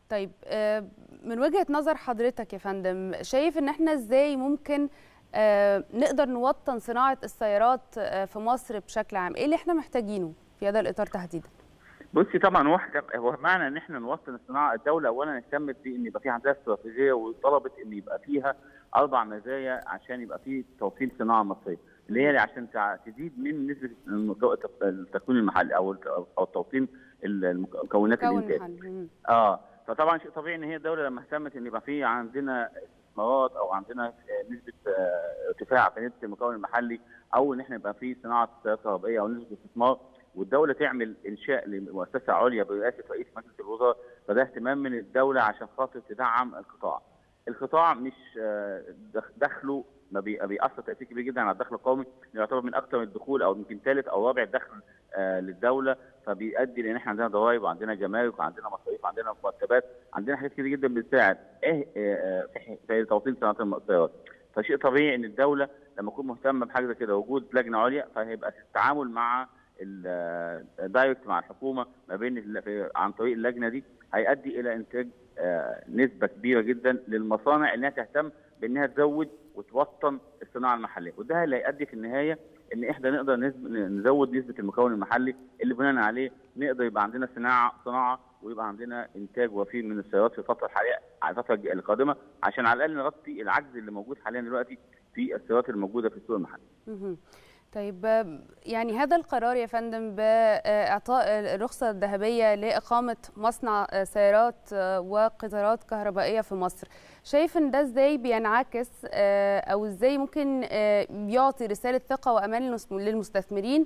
طيب آه، من وجهة نظر حضرتك يا فندم شايف ان احنا ازاي ممكن آه، نقدر نوطن صناعة السيارات آه، في مصر بشكل عام ايه اللي احنا محتاجينه في هذا الاطار تحديدا بصي طبعا هو إحنا- هو معنى ان احنا نوطن الصناعه الدوله اولا اهتمت بان يبقى في عندها استراتيجيه وطلبت ان يبقى فيها اربع مزايا عشان يبقى في توطين صناعه مصريه اللي هي عشان تع- تزيد من نسبه المك- التكوين المحلي او الت- او توطين المكونات كون الانتاج محل مم. اه فطبعا شيء طبيعي ان هي الدوله لما اهتمت ان يبقى في عندنا استثمارات او عندنا آه، نسبه آه، ارتفاع في نسبه المكون المحلي او ان احنا يبقى في صناعه سيارات كهربائيه او نسبه استثمار والدوله تعمل انشاء لمؤسسه عليا برئاسه رئيس مجلس الوزراء فده اهتمام من الدوله عشان خاطر تدعم القطاع. القطاع مش آه، دخ- دخله ما بي- بيأثر تأثير كبير جدا على الدخل القومي يعتبر من أكثر الدخول أو يمكن ثالث أو رابع دخل آه، للدولة فبيؤدي لأن احنا عندنا ضرائب وعندنا جمارك وعندنا مصاريف وعندنا مرتبات عندنا حاجات كتير جدا بتساعد ايه آه، آه، في- في توطين صناعة السيارات فشيء طبيعي ان الدولة لما تكون مهتمة بحاجة زي كده وجود لجنة عليا فهيبقى التعامل مع الدايركت مع الحكومة ما بين ال- في- عن طريق اللجنة دي هيؤدي إلى إنتاج آه، نسبة كبيرة جدا للمصانع انها تهتم بانها تزود وتوطن الصناعه المحليه وده اللي هيؤدي في النهايه ان احنا نقدر نسب- نزود نسبه المكون المحلي اللي بناء عليه نقدر يبقى عندنا صناعه صناعه ويبقى عندنا انتاج وفير من السيارات في الفتره الحاليه على الفتره الج- القادمه عشان على الاقل نغطي العجز اللي موجود حاليا دلوقتي في السيارات الموجوده في السوق المحلي. مهم. طيب آه، يعني هذا القرار يا فندم بإعطاء الرخصة الذهبية لإقامة مصنع آه، سيارات آه، وقطارات كهربائية في مصر شايف ان ده ازاي بينعكس آه، او ازاي ممكن آه، يعطي رسالة ثقة وأمان للمس- للمستثمرين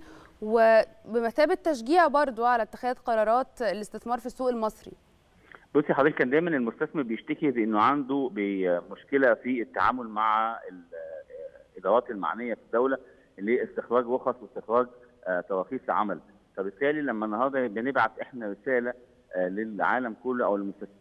وبمثابة تشجيع برضو على اتخاذ قرارات الاستثمار في السوق المصري بصي حضرتك كان دايما المستثمر بيشتكي بانه عنده بي- مشكله في التعامل مع ال- الادارات المعنيه في الدوله اللي هي استخراج رخص واستخراج آه، تراخيص عمل فبالتالي لما النهارده بنبعت احنا رساله آه، للعالم كله او للمستثمرين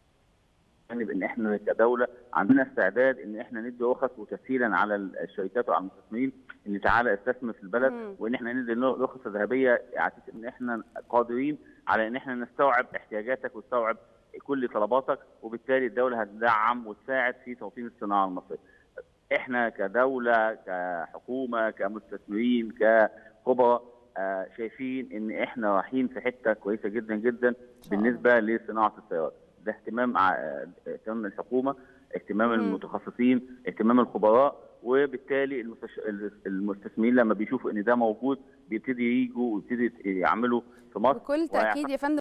بان احنا كدوله عندنا استعداد ان احنا ندي رخص وتسهيلا على الشركات وعلى المستثمرين ان تعالى استثمر في البلد مم. وان احنا ندي رخصه ذهبيه على اساس ان احنا قادرين على ان احنا نستوعب احتياجاتك ونستوعب كل طلباتك وبالتالي الدوله هتدعم وتساعد في توطين الصناعه المصريه. احنا كدوله كحكومه كمستثمرين كخبراء آه، شايفين ان احنا رايحين في حته كويسه جدا جدا شاء الله. بالنسبه لصناعه السيارات. ده اهتمام ع- آه، اهتمام الحكومه، اهتمام مم. المتخصصين، اهتمام الخبراء وبالتالي المستش... المستثمرين لما بيشوفوا ان ده موجود بيبتدي يجوا ويبتدي يعملوا في مصر بكل تأكيد يا فندم